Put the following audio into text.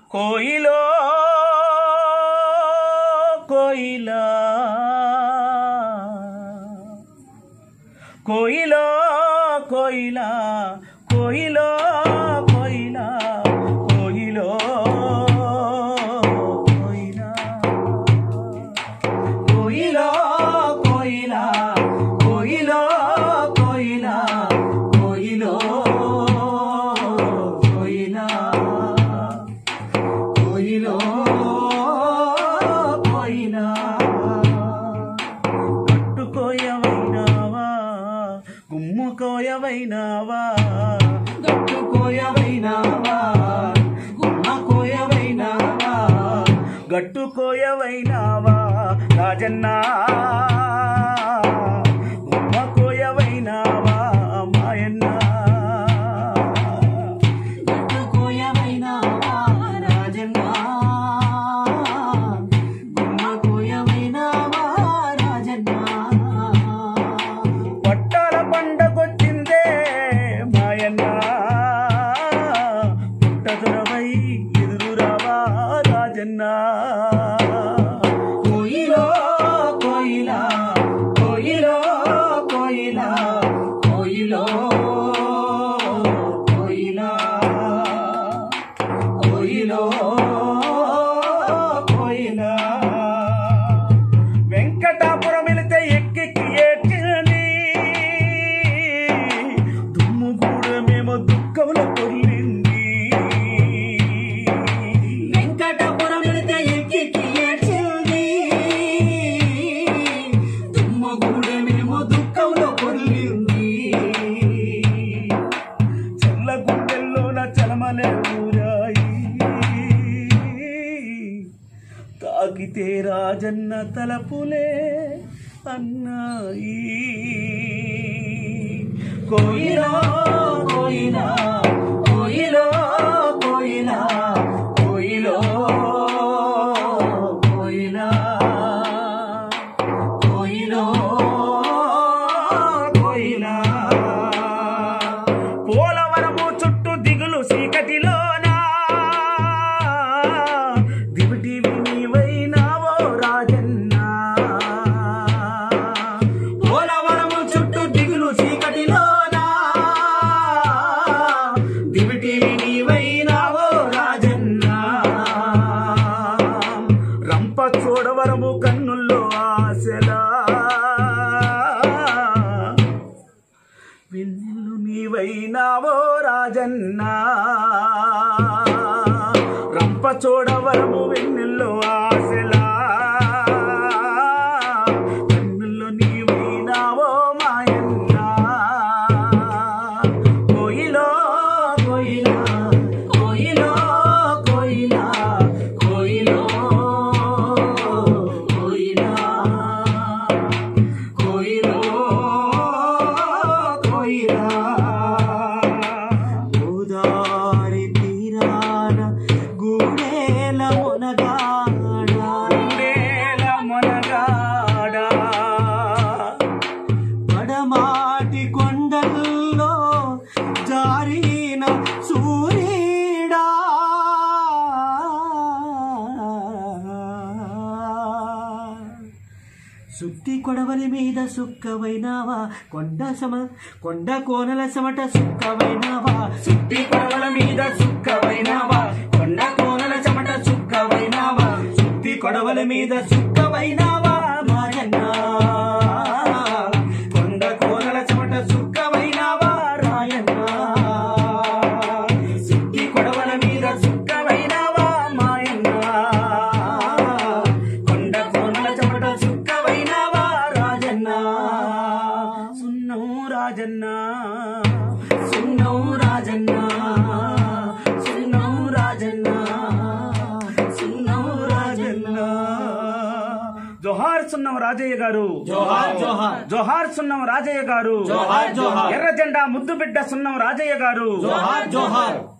కోయిలో కోయిలా కోయిలో కోయిలా కోయిలో కోయిలా కోయిలో కోయిలా కోయిలో కోయిలా కోయిలో కోయిలా కోయిలో కోయిలా కోయిలో కోయిలా గట్టుకోయవైనావా గుమ్ముకోయవైనావా గట్టుకోయవైనావా గుమ్మకోయవైనావా గట్టుకోయవైనావా రాజన్నా గుమ్మకోయవైనావా మాయన్నా గట్టుకోయవైనావా రాజన్నా గుమ్మకోయవైనావా రాజన్నా పట్టాల పండగొచ్చిందే మాయన్న పుట్టదురవై ఎదురురావా రాజన్న కోయిలో కోయిలా కోయిలో కోయిలా కోయిలో కోయిలా కోయిలో కోయిలా వెంకటాపురం వెళితే ఎక్కెక్కి ఏడ్చింది దుమ్ము కూడా మేము దుఃఖంలో పొర్లింది వెంకటాపురం వెళితే ఎక్కెక్కి ఏడ్చింది దుమ్ము కూడా మేము దుఃఖంలో పొర్లింది చల్ల గుండెల్లోన చలమలే ఊరాయి తాకితే రాజన్న తలపులే అన్నాయి కోయిలా కోయిలా కోయిలో కోయిలా కోయిలో కోయిలా కోయిలో కోయిలా పోలవరము చుట్టూ దిగులు చీకటిలోనా దివిటి నీవైనావో రాజన్నా పోలవరము చుట్టూ దిగులు చీకటిలోనా దివిటి నీవైనావో రాజన్నా రంప చూడవరము కన్నుల్లో ఆశలా వెన్నెల్లు నీవైనావో రాజన్నా రంప చూడవరము వెన్నెల్లో ఆశలా కన్నుల్లో నీవైనావో మాయన్నా కోయిలో కోయిలా కోయిలో కోయిలా కోయిలో కోయిలా కోయిలో కోయిలా గోదారి తీరాన గూడేల మునగాడ గూడేల మునగాడ పడమాటి కొండల్లో జారిన సూర్యుడా సుత్తి కొడవలి మీద సుక్కవైనావా కొండ సమ కొండ కోనల సమట సుక్కవైనావా సుత్తి కొడవల మీద సుక్కవైనావా కొండ కోనల చెమట సుక్కవైనావా సుత్తి కొడవల మీద సుక్కవైనావా మాయన్నా కొండ కోనల చెమట సుక్కవైనావా రాయన్నా సుత్తి కొడవల మీద సుక్కవైనావా మాయన్నా కొండ కోనల చెమట సుక్కవైనావా రాజన్నా సున్నం రాజన్నా సున్నం రాజన్నా సున్నం రాజన్నా సున్నం రాజన్నా జోహార్ సున్నం రాజయ్య గారు జోహార్ జోహార్ జోహార్ సున్నం రాజయ్య గారు జోహార్ జోహార్ ఎర్ర జెండా ముద్దు బిడ్డ సున్నం రాజయ్య గారు జోహార్ జోహార్